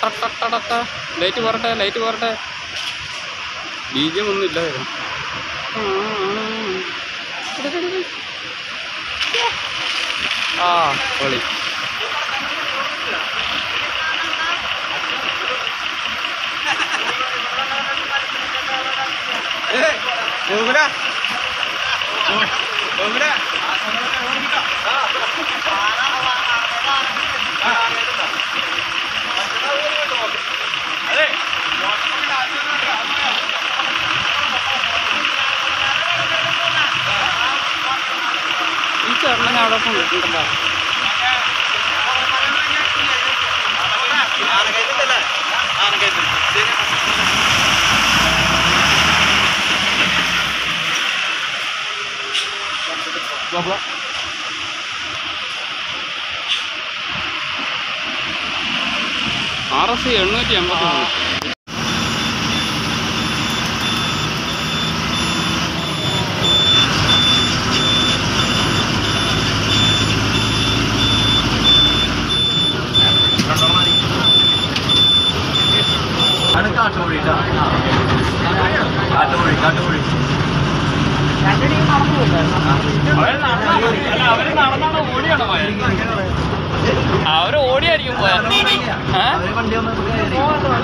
Light പോരട്ടെ light പോരട്ടെ ബീജം ഒന്നും ഇല്ല വേഗം. ആ പൊളി ഈ ചേട്ടനെ അവിടെ കൊണ്ടിട്ടുണ്ടല്ലോ ആർ എസ് എണ്ണൂറ്റി എൺപത്തി മൂന്ന് കാട്ടുപൊഴി കാട്ടുപൊഴി കാട്ടുപൊഴി അവര് ഓടിയായിരിക്കും പോയാ ഏ? അവര് വണ്ടി വന്ന് കയറി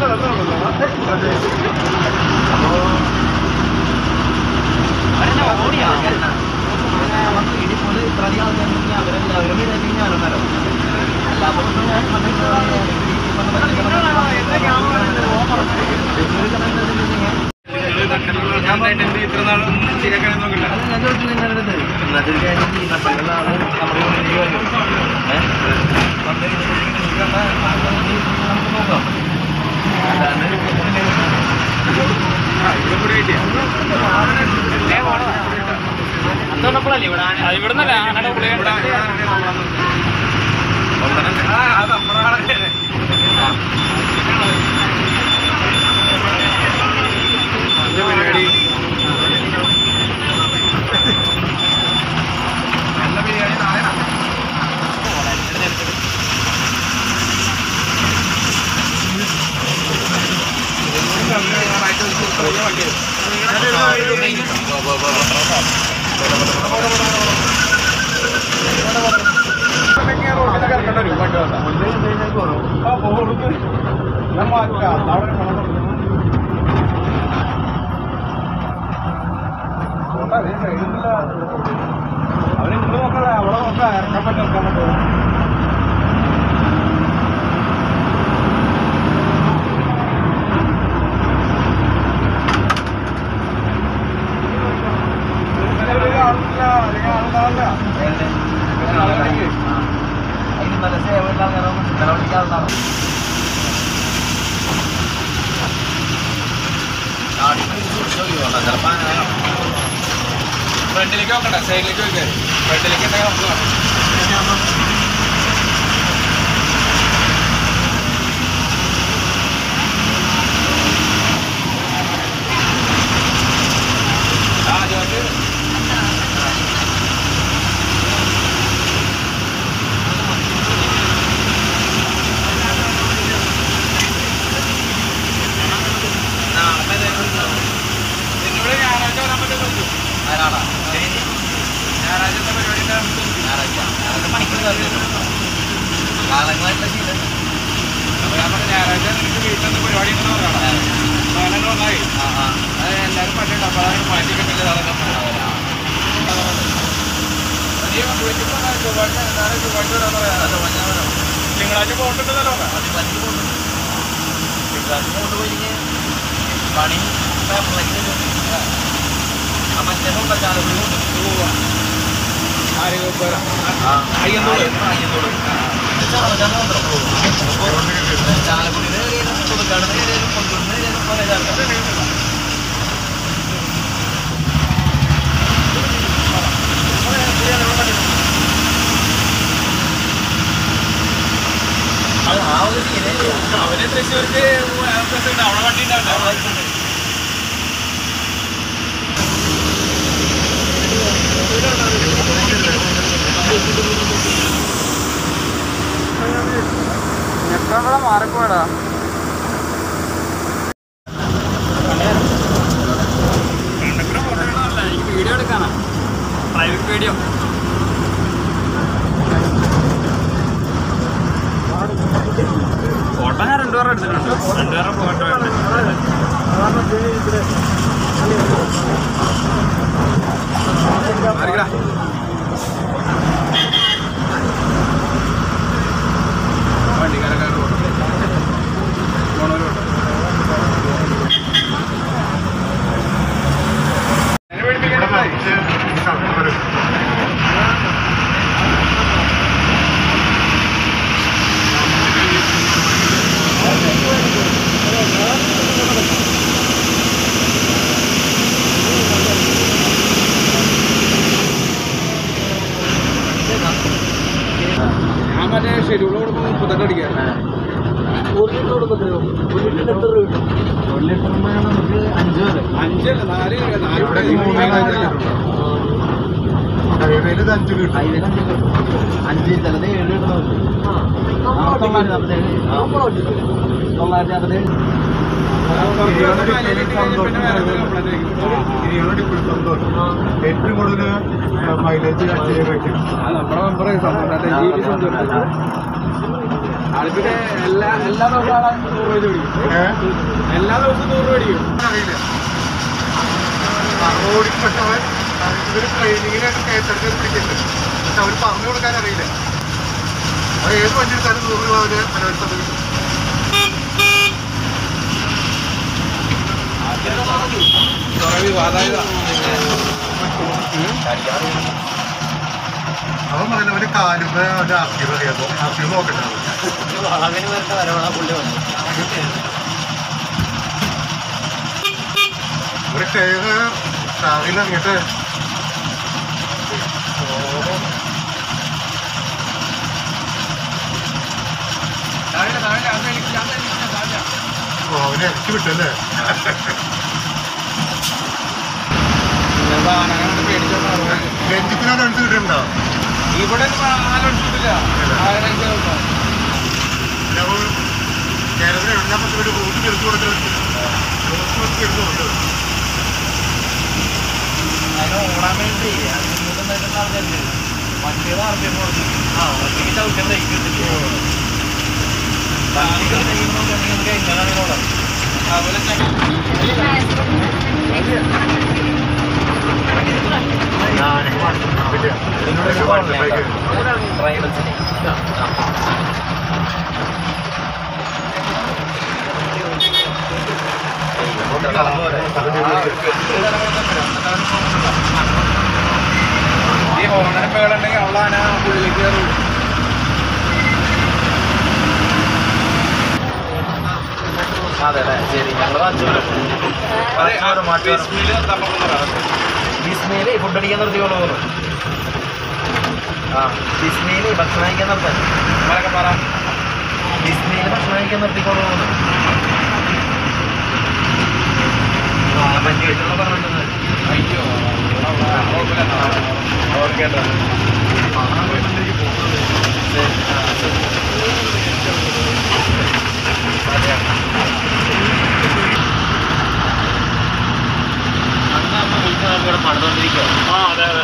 ഇടിപ്പോല് ഇത്ര അധികം ആൾക്കാരുണ്ടെങ്കിൽ അവരെല്ലാവരും വീടാക്കി ഞാനും വരാം അല്ലാത്ത പക്ഷം ഞാൻ ഇത്ര നാളും ശരിയാക്കാൻ നോക്കില്ല ഞാൻ ചോദിച്ചു നിങ്ങളുടെ അടുത്ത് ഇന്നത്തെ ഒരു കാര്യം ഈ നട്ടലുള്ള ആള് നമ്മുടെ മുന്നിലേക്ക് വരും ഏഹ് വന്ന് കഴിഞ്ഞിട്ടുണ്ടെങ്കിൽ നമുക്ക് നോക്കാം അല്ലാണ്ട് അത് ഇവിടുന്നല്ല ആനയുടെ ഗുളിക പരിപാടി നല്ല ബിരിയാണി നാളെ റോഡിലൊക്കെ ഇറക്കേണ്ട ഒരു വണ്ടി വേണ്ട ആ പോകും ഞാൻ മാറ്റാം അവിടെ അവന് ഇങ്ങോട്ട് നോക്കണേ അവിടെ നോക്കാം ഇറക്കാൻ പറ്റും ഇറക്കാൻ പറ്റും അതിന് നല്ല സേവയുള്ള ആൾക്കാരാണ് ഇന്നലെ വിളിക്കാവുന്നതാണ് ചിലപ്പോൾ അങ്ങനെ ഫ്രണ്ടിലേക്ക് നോക്കണ്ട സൈഡിലേക്ക് നോക്കുക ഫ്രണ്ടിലേക്ക് ഉണ്ടെങ്കിൽ നമുക്ക് ആ ജോർജ് നിന്നോട് ഞായറാഴ്ച വരാൻ പറ്റുമോ ആരാടാ ഞായറാഴ്ചത്തെ പരിപാടി ഉണ്ടായിരുന്നു ഞായറാഴ്ച ഞായറാഴ്ച പണിക്കൂർ കാലങ്ങളായിട്ടുള്ള ശീലം അപ്പൊ ഞാൻ പറഞ്ഞ ഞായറാഴ്ച നിനക്ക് വീട്ടിൽ നിന്ന് പരിപാടി ഉണ്ടെന്ന് പറയണം അങ്ങനെ ഒന്നായി ആ ആ അത് എല്ലാവരും പറ്റിയിട്ട് അപ്പോൾ അതാണ് മാറ്റി കിട്ടില്ല നീ വിളിക്കുമ്പോൾ ചൊവ്വാഴ്ച നാളെ ചൊവ്വാഴ്ച വരാന്ന് പറയാം അത് പറഞ്ഞാൽ വരാം തിങ്കളാഴ്ച പോകണ്ടെന്നല്ലോ പറയാം അത് പണിക്ക് പോകുന്നു തിങ്കളാഴ്ച കൊണ്ടുപോയി പണി പേപ്പറിലേക്ക് ആ മറ്റേ കൊണ്ട ചാലക്കുടി കൊണ്ടു ആരോഗ്യം ആ അയ്യന്തോട്. അയ്യന്തോട് ചാലക്കുടി കൊടുക്കാട് കൊണ്ടുവരുന്ന കുറേ ചാലക്കുടി അത് ആ ഒരു ശീലം അവന് തൃശ്ശൂർക്ക് പ്രസിഡന്റ് അവിടെ വണ്ടി ഉണ്ടാവില്ല ഞെക്കാനുള്ള മാറിപ്പോയടാ നാൽപ്പത്തെട്ട് അടിക്കാം ഒരു ലിറ്റർ കൊടുക്കത്തില്ലോ ഒരു ലിറ്റർ എത്ര രൂപ കിട്ടും ഒരു ലിറ്റർ നമുക്ക് അഞ്ച് വരെ അഞ്ചല്ല നാല് നാല് ഇവിടെ ഈ മൂന്നേ നാല് ലിറ്റർ ഹൈവേയിൽ ഇത് അഞ്ച് കിട്ടും ഹൈവേയിൽ അഞ്ച് കിട്ടും അഞ്ച് ചിലത് ഏഴ് കിട്ടുന്നുണ്ട് തൊള്ളായിരത്തി നാൽപ്പത്തേഴ് തൊള്ളായിരത്തി നാൽപ്പത്തേഴ് ഇരുപത് ഡിപ്പിൾ സന്തോഷം ഏറ്റവും കൂടുതൽ മൈലേജ് അഞ്ച് വെക്കും നമ്മുടെ മെമ്പർ ആൾക്കിടെ എല്ലാ എല്ലാ ദിവസവും ആളെ നൂറ് രൂപ പിടിക്കും എല്ലാ ദിവസവും നൂറ് രൂപ പിടിക്കും അറിയില്ല ഓടിപ്പെട്ടവൻ ഇവർ ട്രെയിനിങ്ങിനായിട്ട് കേസെടുക്കാൻ പിടിക്കുന്നുണ്ട് പക്ഷെ അവർ പറഞ്ഞു കൊടുക്കാൻ അറിയില്ല അവർ ഏത് വണ്ടി എടുത്താലും നൂറ് രൂപ അവര് അനുവദിച്ചത് കുറെ വിവാദമായതാ അവൻ പറയുന്നത് അവന് കാലുമ്പോ അവന്റെ ആർട്ടിവ് അറിയാമോ ആർട്ടിവ് നോക്കട്ടെ വളവിന് വരേണ്ട വരവാണ് പുള്ളി വന്നത് ഒരു ടയറ് ട്രാവലിൽ ഇറങ്ങിയിട്ട് താഴെ താഴെ അത് എനിക്ക് ഞാൻ തന്നെ താഴെ ഓ, അവനെ ഇറക്കി വിട്ടല്ലേ സാധനങ്ങൾ പേടിച്ചോണ്ടാ രഞ്ജിത്തിനോട് അനുസരിച്ച് കിട്ടുന്നുണ്ടോ ഇവിടെ ആലോചിച്ചിട്ടില്ല ആരെങ്കിലും അപ്പോൾ കേരളത്തിൽ എഴുതാൻ പറ്റുന്ന ഒരു റൂട്ട് എടുത്തു കൊടുത്തിട്ട് റൂട്ട് എടുത്തു കൊടുത്തത് അതിന് ഓടാൻ വേണ്ടി ഇങ്ങോട്ട് നിൽക്കുന്ന ആൾക്കാരുണ്ട് വണ്ടിയുടെ ആർപ്പിയം കൊടുത്തു ആ വണ്ടിക്ക് ചവിട്ടിയ ബ്രേക്ക് കിട്ടില്ല വണ്ടിക്ക് ബ്രേക്ക് നോക്കുകയാണെങ്കിൽ നമുക്ക് എങ്ങനെയാണെങ്കിൽ ഓടാം അതുപോലെ ഞാനൊക്കെ മനസ്സിലാവില്ല ട്രൈബൽസിന് ഈ ഹോണന് പേളുണ്ടെങ്കിൽ അവളാന ഉള്ളിലേക്ക് കയറും അതെ അല്ലേ ശരി ഞങ്ങൾ അതെ ബിസ്മില് തപ്പുന്നതാണ് ബിസ്മയില് ഫുഡ് അടിക്കാൻ നിർത്തിക്കോളൂ തോന്നുന്നു ആ ബിസ്മയില് ഭക്ഷണം കഴിക്കാൻ നിർത്താൻ നമ്മളൊക്കെ പറ ബിസ്മയില് ഭക്ഷണം കഴിക്കാൻ നിർത്തിക്കോളൂ തോന്നുന്നു ആ പറ്റി വെച്ചുള്ള പറഞ്ഞിട്ടുണ്ട് അയ്യോ കുഴപ്പമില്ല ഓക്കെ കേട്ടോ അന്ന് അമ്മ വിളിച്ച ഇവിടെ പണിതോണ്ടിരിക്കുക ആ അതെ അതെ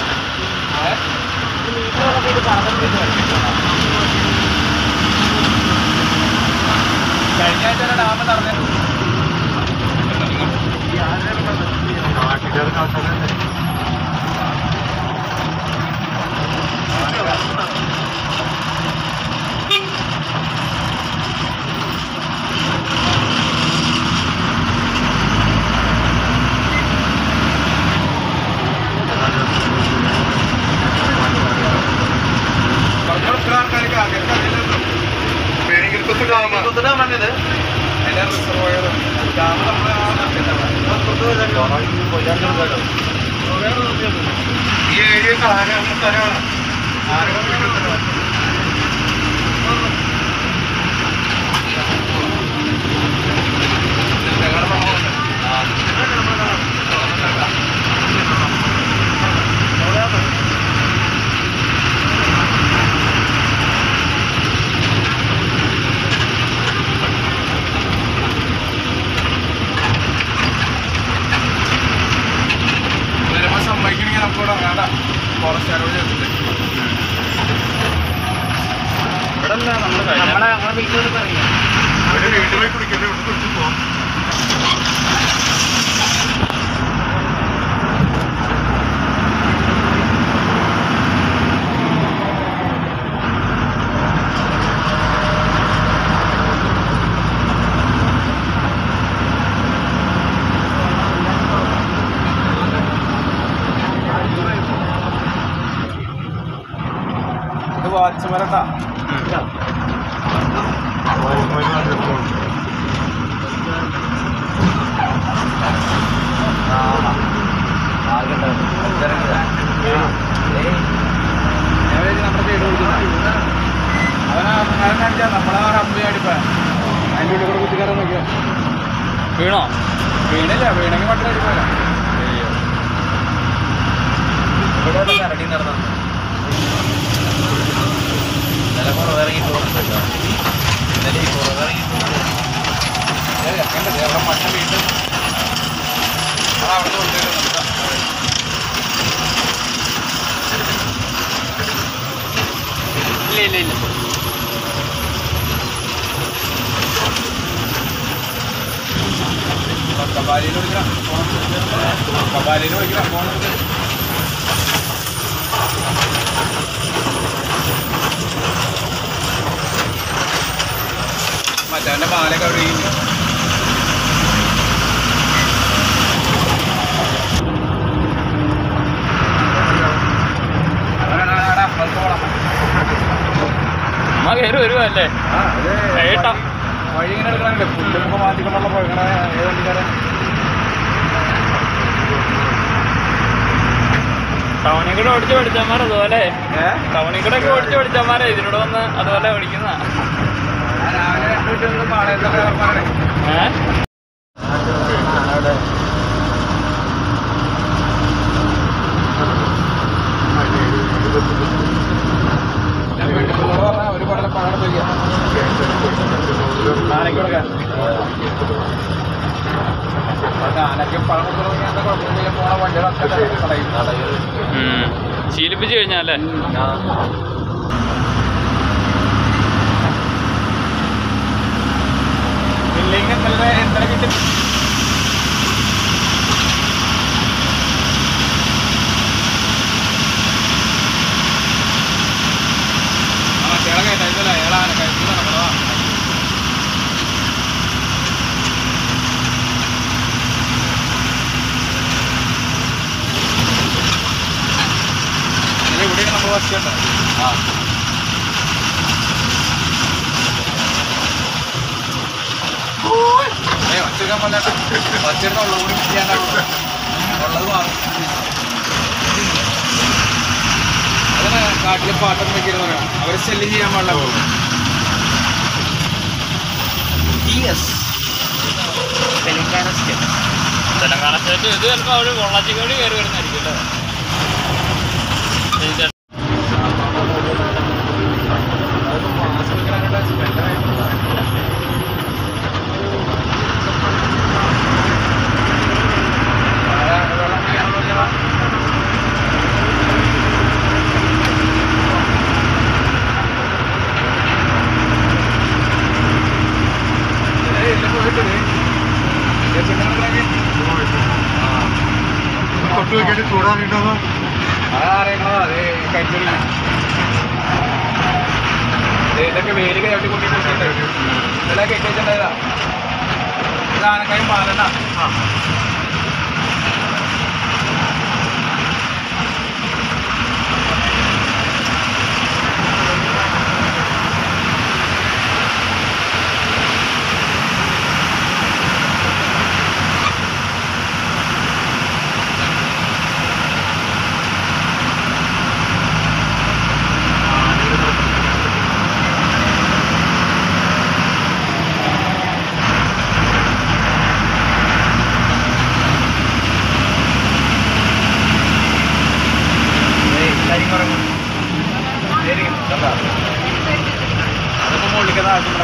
കഴിഞ്ഞ ആഴ്ച ഡാം നടന്നു നാട്ടുകാർ കാട്ടാൻ നമ്മൾ ഇത്ര ആൾക്കാർക്ക് ആഗ്രഹം അറിയില്ലല്ലോ വേണമെങ്കിൽ കുത്തു കാണാം കുത്തനാണത് അതിന്റെ റിസർവോയർ ഡാം നമ്മൾ ആ ഈ ഏരിയ ആനകളുടെ സ്ഥലമാണ് ആനകൾ വീട്ടിൽ വരുമ്പോ സമ്മതിക്കണെങ്കിൽ നമുക്കിവിടെ വേണ്ട ഫോറസ്റ്റുകാരോട് ചേർത്തിട്ട് ഇവിടെ അല്ല നമ്മള് നമ്മളെ നമ്മളെ വീട്ടിൽ പറയും ഒരു വീട്ടിൽ പോയി കുടിക്കല്ലേ ഇവിടെ കുടിച്ചു പോവാം ഇത് വാച്ച്മരട്ടാ ഞാൻ വിചാരിച്ചു നമ്മുടെ സൈഡ് കൊടുക്കുന്ന അവനാ അവനാ വീണില്ല വീണെങ്കിൽ വണ്ടി എടുക്കില്ല ഇവിടെ കരടി നടന്നു ഇന്നലെ പുറത്തിറങ്ങി പോകുന്നുണ്ടോ ഇന്നലെ ഈ പുറത്തിറങ്ങി പോകുന്നുണ്ട് അവിടെ മറ്റേ വീണ്ടും അവിടെ കൊണ്ടുവരുന്നുണ്ട് ഇല്ല ഇല്ല ഇല്ല കബാലിയിൽ വിളിക്കണം കബാലിയിൽ വിളിക്കണം ഫോൺ മറ്റവന്റെ മാലൊക്കെ അവിടെ ഇരിക്കുന്നു. എടാ, എടാ, എടാ, പതുക്കെ പോടാ. അമ്മ കയറി വരുവല്ലേ ആ, ഇത് ഏട്ടാ. വഴി- വഴി ഇങ്ങനെ എടുക്കണല്ലേ പുല്ലുമ്പോ മാറ്റിക്കൊണ്ടുള്ള പോകണ ഏത് വണ്ടിക്കാരൻ ടൗണിൽ കൂടെ ഓടിച്ച് പഠിച്ചമാർ അതുപോലെ ഏഹ് ടൗണിൽ കൂടെ ഒക്കെ ഓടിച്ച് പഠിച്ചമാരെ ഇതിലൂടെ വന്ന് അതുപോലെ ഓടിക്കുന്ന ഞാൻ രാവിലെ വീട്ടിൽ പാളയത്തൊക്കെ പറഞ്ഞേ ഏഹ് ഞാൻ വീട്ടിൽ പറഞ്ഞാൽ ഒരു പടല പഴം ചെയ്യാം ആനയ്ക്ക് കൊടുക്കാൻ പക്ഷെ ആനയ്ക്ക് പഴം കൊടുക്കാൻ കുഴപ്പമില്ല പോണ വണ്ടിയുടെ അത്ര കളയും ഉം. ശീലിപ്പിച്ച് കഴിഞ്ഞാലേ ഇല്ലെങ്കിൽ ഇന്നലെ ഇന്നലെ കിട്ടി ആ ചേള കയറ്റില്ല ഏളാന കയറ്റി നടക്കണോ ഇവിടെയാണ് നമ്മൾ വസ്തുണ്ട് ആ ഏയ് ഒച്ചക്കാൻ പറ്റാത്ത ഒച്ചയുടെ ഉള്ളത് കൂടി ചെയ്യാനാവുള്ളൂ ഉള്ളത് മാറും അതാണ് കാട്ടിലെ പാട്ടം വെക്കരുത് പറയാം അവരെ ശല്യം ചെയ്യാൻ പാടില്ല പോകും തെലങ്കാന സ്റ്റേറ്റ് ഇത് ചിലപ്പോൾ അവിടെ കൊള്ളാച്ചിക്കോടി കയറി വരുന്നതായിരിക്കും അല്ലേ ഇത് തൊട്ട് വെക്കേണ്ടി ചൂടാറിയിട്ടുണ്ടോ അതറിയണോ അത് കഴിച്ചൊരു ഇതൊക്കെ വേലി ചവിട്ടി കൂട്ടി കൂട്ടിയിട്ട് ഇതെല്ലാം കെട്ടിച്ചിട്ടുണ്ടായതാ ഇത് ആനക്കായും പാലണ്ട അതൊക്കെ മുകളിലേക്ക് ആവശ്യം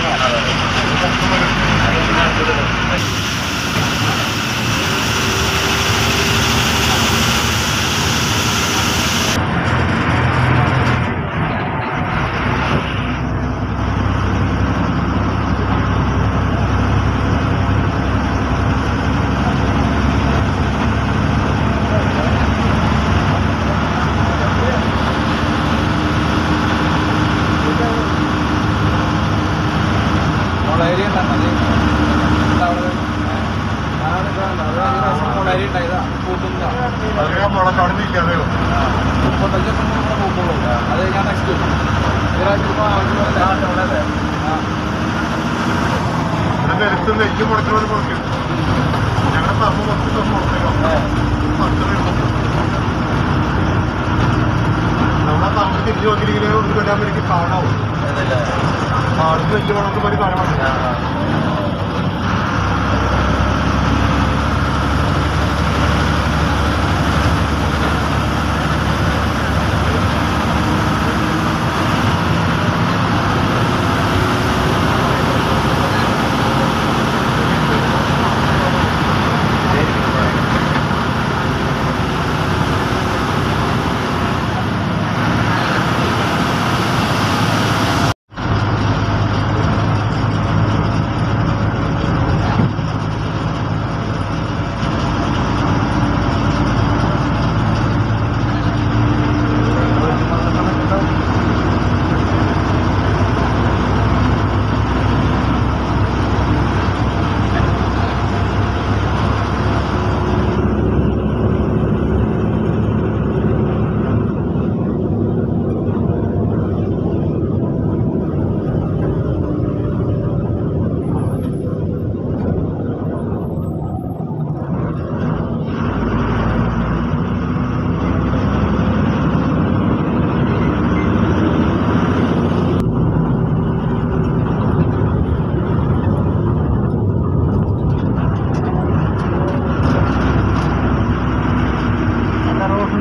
മുളയരി ഉണ്ടാകുന്നത് മുളയരി ഉണ്ടായതാ കൂട്ടുന്നതാ അതിനെ മുളക് അവിടെ നിൽക്കാതെ മുപ്പത്തഞ്ചൊക്കെ കൂടെ പൂക്കുള്ളൂ അത് ഞാൻ നെക്സ്റ്റ് ഒരാഴ്ച ആവശ്യമില്ല ഇതിന്റെ അടുത്ത് നെല്ല് മുടക്കുന്നവർ മുടക്കും ഞങ്ങളുടെ പറമ്പ് മൊത്തം മുടക്കണം നമ്മളെ പറമ്പ് തിരിഞ്ഞു നോക്കിയിങ്ങനെ ഒന്ന് കൊല്ലാൻ എനിക്ക് കാണാവും ആൾക്ക് നെല്ല് മുടക്കുന്ന ഒരു കാണാൻ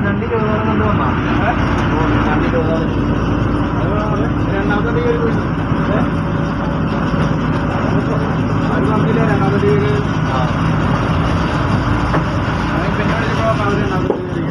രണ്ട് ഇരുപതാറ് കൊണ്ട് വന്നാ രണ്ട് ഇരുപതാറ് രണ്ടാമത്തെ ഡിഗ്രി പോയി അത് വന്നില്ല രണ്ടാമത്തെ ഡിഗ്രി ആ പിന്നെ വിളിച്ചപ്പോൾ അവർ രണ്ടാമത്തെ ഡിഗ്രി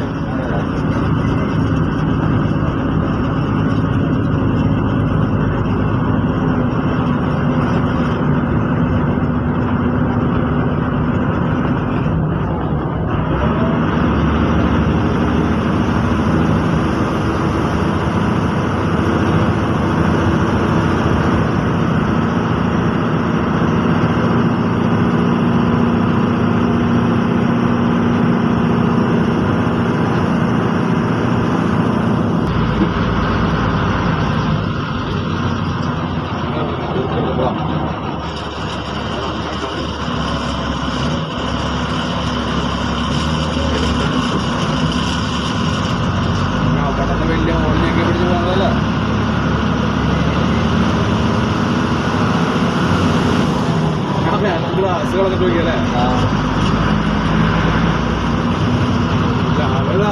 പെട്ടെന്ന് വലിയ ഓളിലേക്ക് പിടിച്ച് പോകുന്നതല്ലേ ഗ്ലാസ് കളഞ്ഞിട്ട് നോക്കിയല്ലേ രാവിലെ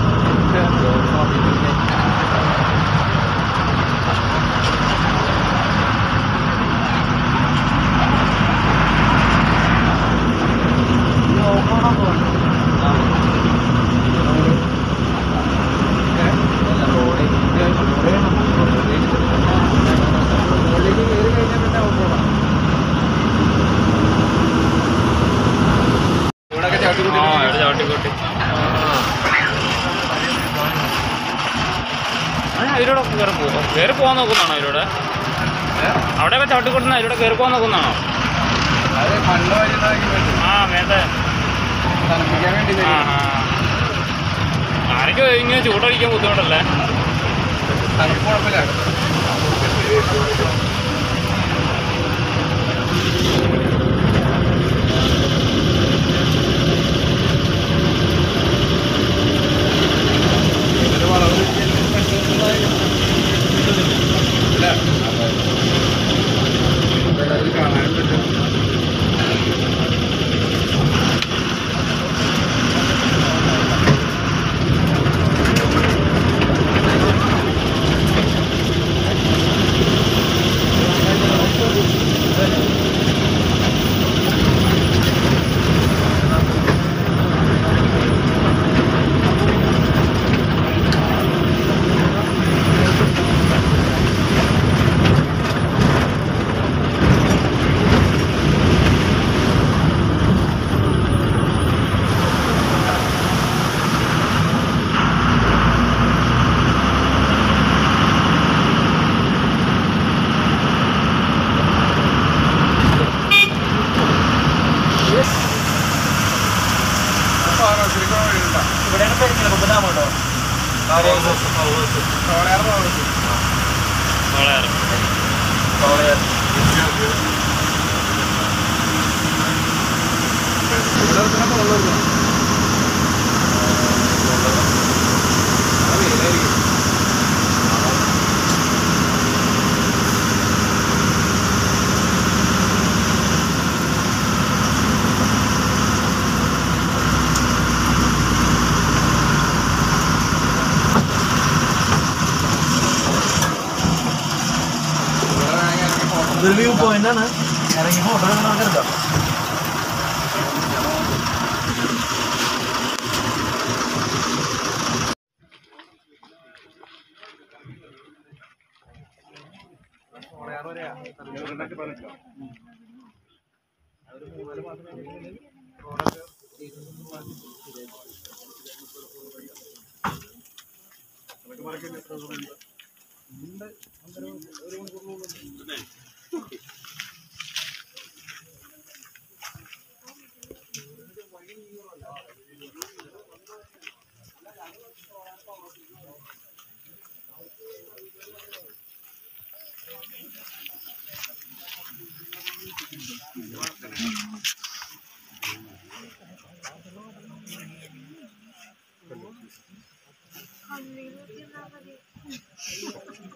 ഓളിലേക്ക് കയറി കഴിഞ്ഞാൽ പിന്നെ ഓഫോടാ ഇവിടെയൊക്കെ ചവിട്ടി ആ ഇവിടെ ചവിട്ടിക്കൂട്ടി അതിലൂടെ കയറി പോകും കയറി പോകാൻ നോക്കുന്നതാണോ അതിലൂടെ അവിടെയൊക്കെ ചവിട്ടിക്കൂട്ടുന്ന അതിലൂടെ കയറി പോകാൻ നോക്കുന്നതാണോ അത് മണ്ണ് വരുന്നതാക്കി പറ്റും ആ മേത്തെ തണുപ്പിക്കാൻ വേണ്ടി ആ ആ ആരൊക്കെ ഇങ്ങനെ ചൂടടിക്കാൻ ബുദ്ധിമുട്ടല്ലേ തണുപ്പ് കുഴപ്പമില്ല ഇതൊരു വളവ് അല്ല അത് കാണാൻ പറ്റും ഇവിടെയാണ് പെരിഞ്ഞിറക്കുമ്പോ ഡാമുണ്ടോ വളരെ ഇതൊരു വ്യൂ പോയിന്റ് ആണ് ഇറങ്ങി ഫോട്ടോ എടുക്കാം അമ്മേനോട് മതി